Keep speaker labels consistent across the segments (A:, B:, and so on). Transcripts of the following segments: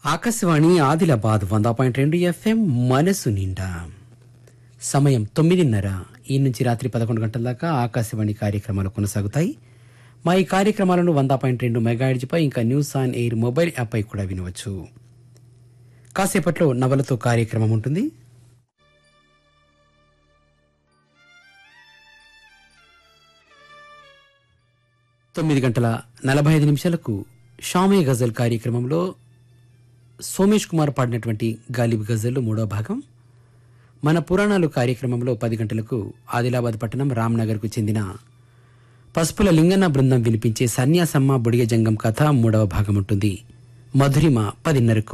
A: ఆకాశవాణి ఆదిలాబాద్ వంద పాయింట్ రెండు ఎఫ్ఎం మనసు నిండా సమయం తొమ్మిదిన్నర ఈ నుంచి రాత్రి పదకొండు గంటల దాకా ఆకాశవాణి కార్యక్రమాలు కొనసాగుతాయి మా ఈ కార్యక్రమాలను వంద పాయింట్ రెండు మెగాహెడ్జ్పై ఇంకా న్యూస్ ఆన్ ఎయిర్ మొబైల్ యాప్పై కూడా వినవచ్చు కాసేపట్లో నవలతో కార్యక్రమం ఉంటుంది తొమ్మిది గంటల నలభై ఐదు నిమిషాలకు షామే గజల్ కార్యక్రమంలో సోమేష్ కుమార్ పాడినటువంటి గాలిబ్ గజల్ మూడో భాగం మన పురాణాలు కార్యక్రమంలో పది గంటలకు ఆదిలాబాద్ పట్టణం రామ్నగర్కు చెందిన పసుపుల లింగన్న బృందం వినిపించే సన్యాసమ్మ బుడిగ జంగం కథ మూడవ భాగం ఉంటుంది మధురిమ పదిన్నరకు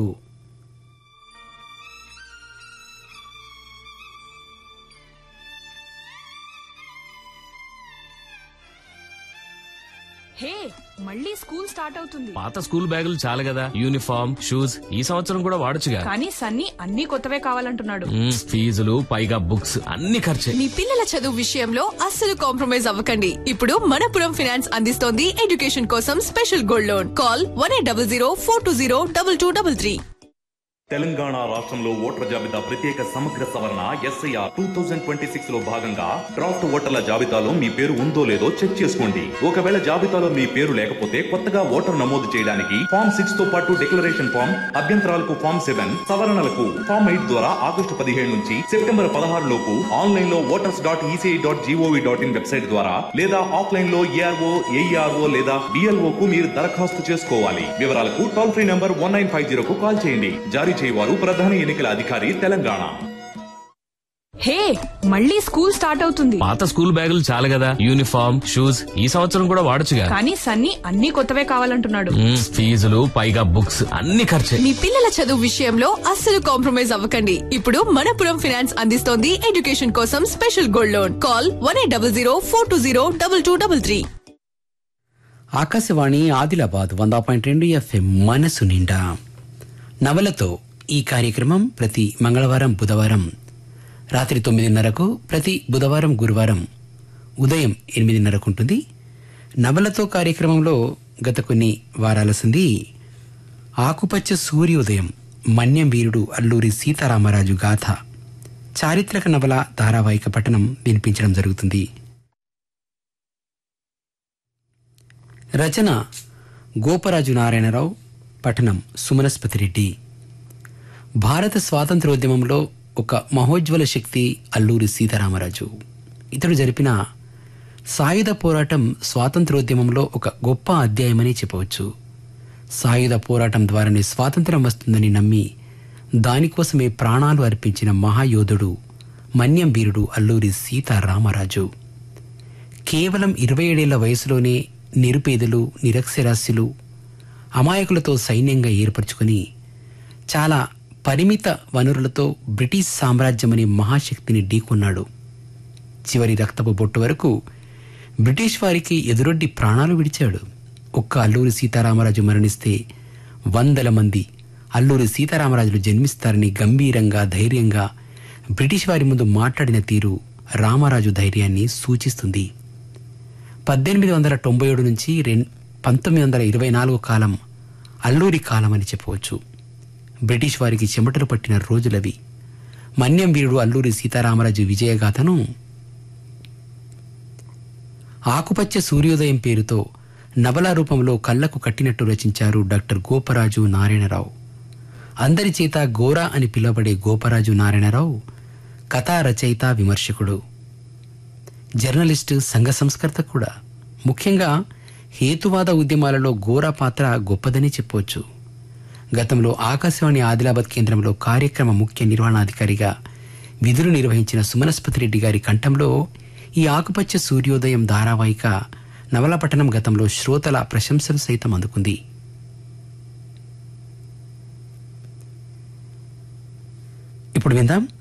B: హే మళ్ళీ స్కూల్ స్టార్ట్ అవుతుంది
C: పాత స్కూల్ బ్యాగులు చాలు కదా యూనిఫామ్ షూస్ ఈ సంవత్సరం కూడా వాడొచ్చుగా
B: కానీ సన్నీ అన్ని కొత్తవే కావాలంటున్నాడు
C: మ్మ్, ఫీజులు పైగా బుక్స్ అన్ని ఖర్చే
D: మీ పిల్లల చదువు విషయంలో అస్సలు కాంప్రమైజ్ అవ్వకండి ఇప్పుడు మనపురం ఫైనాన్స్ అందిస్తోంది ఎడ్యుకేషన్ కోసం special gold loan call one eight double zero four two zero double two double three
E: Telangana రాష్ట్రంలో ఓటర్ల జాబితా ప్రత్యేక సమగ్ర సవరణ SIR two thousand twenty six లో భాగంగా డ్రాఫ్ట్ ఓటర్ల జాబితాలో మీ పేరు ఉందో లేదో చెక్ చేసుకోండి ఒకవేళ జాబితాలో మీ పేరు లేకపోతే కొత్తగా ఓటర్ నమోదు చేయడానికి ఫామ్ సిక్స్ తో పాటు డిక్లరేషన్ ఫామ్ అభ్యంతరాలకు ఫామ్ సెవెన్ సవరణలకు ఫామ్ ఎయిట్ ద్వారా ఆగస్టు పదిహేడు నుంచి సెప్టెంబర్ పదహారు లోపు ఆన్లైన్ లో voters dot ECI dot GOV dot in website ద్వారా లేదా ఆఫ్లైన్ లో ఏఆర్ఓ ఏఈఆర్ఓ లేదా డిఎల్ఓ కు మీరు దరఖాస్తు చేసుకోవాలి వివరాలకు toll free number one nine five జీరోకు కాల్ చేయండి జారీ చేయవారు ప్రధాన ఎన్నికల అధికారి తెలంగాణ
B: హే మళ్ళీ స్కూల్ స్టార్ట్ అవుతుంది
C: పాత స్కూల్ బ్యాగులు చాలు కదా యూనిఫామ్ షూస్ ఈ సంవత్సరం కూడా వాడొచ్చుగా
B: కానీ సన్నీ అన్ని కొత్తవే కావాలంటున్నాడు
C: మ్మ్, ఫీజులు పైగా బుక్స్ అన్ని ఖర్చే
D: మీ పిల్లల చదువు విషయంలో అస్సలు కాంప్రమైజ్ అవ్వకండి ఇప్పుడు మనపురం ఫైనాన్స్ అందిస్తోంది ఎడ్యుకేషన్ కోసం special gold loan call one eight double zero four two zero double two double three
A: Akashvani Adilabad వంద పాయింట్ రెండు ఎఫ్ఎం మనసు నిండా నవలతో ఈ కార్యక్రమం ప్రతి మంగళవారం బుధవారం రాత్రి తొమ్మిదిన్నరకు ప్రతి బుధవారం గురువారం ఉదయం ఎనిమిదిన్నరకు ఉంటుంది నవలతో కార్యక్రమంలో గత కొన్ని వారాల సంది ఆకుపచ్చ సూర్యోదయం మన్యం వీరుడు అల్లూరి సీతారామరాజు గాథ చారిత్రక నవల ధారావాహిక పఠనం వినిపించడం జరుగుతుంది రచన గోపరాజు నారాయణరావు పఠనం సుమనస్పతి రెడ్డి భారత స్వాతంత్రోద్యమంలో ఒక మహోజ్వల శక్తి అల్లూరి సీతారామరాజు ఇతడు జరిపిన సాయుధ పోరాటం స్వాతంత్రోద్యమంలో ఒక గొప్ప అధ్యాయమని చెప్పవచ్చు సాయుధ పోరాటం ద్వారానే స్వాతంత్రం వస్తుందని నమ్మి దానికోసమే ప్రాణాలు అర్పించిన మహాయోధుడు మన్యం వీరుడు అల్లూరి సీతారామరాజు కేవలం ఇరవై ఏడేళ్ల వయసులోనే నిరుపేదలు నిరక్షరాస్యులు అమాయకులతో సైన్యంగా ఏర్పరచుకొని చాలా పరిమిత వనరులతో బ్రిటిష్ సామ్రాజ్యం అనే మహాశక్తిని ఢీకొన్నాడు చివరి రక్తపు బొట్టు వరకు బ్రిటిష్ వారికి ఎదురొడ్డి ప్రాణాలు విడిచాడు ఒక్క అల్లూరి సీతారామరాజు మరణిస్తే వందల మంది అల్లూరి సీతారామరాజులు జన్మిస్తారని గంభీరంగా ధైర్యంగా బ్రిటిష్ వారి ముందు మాట్లాడిన తీరు రామరాజు ధైర్యాన్ని సూచిస్తుంది పద్దెనిమిది వందల తొంభై ఏడు నుంచి రెం పంతొమ్మిది వందల ఇరవై నాలుగు కాలం అల్లూరి కాలం అని చెప్పవచ్చు బ్రిటిష్ వారికి చెమటలు పట్టిన రోజులవి మన్యం వీరుడు అల్లూరి సీతారామరాజు విజయగాథను ఆకుపచ్చ సూర్యోదయం పేరుతో నవల రూపంలో కళ్లకు కట్టినట్టు రచించారు డాక్టర్ గోపరాజు నారాయణరావు అందరి చేత గోరా అని పిలువబడే గోపరాజు నారాయణరావు కథా రచయిత విమర్శకుడు జర్నలిస్టు సంఘ సంస్కర్త కూడా ముఖ్యంగా హేతువాద ఉద్యమాలలో గోరా పాత్ర గొప్పదని చెప్పవచ్చు గతంలో ఆకాశవాణి ఆదిలాబాద్ కేంద్రంలో కార్యక్రమ ముఖ్య నిర్వహణాధికారిగా విధులు నిర్వహించిన సుమనస్పతి రెడ్డి గారి కంఠంలో ఈ ఆకుపచ్చ సూర్యోదయం ధారావాహిక నవల పఠనం గతంలో శ్రోతల ప్రశంసలు సైతం అందుకుంది ఇప్పుడు విందాం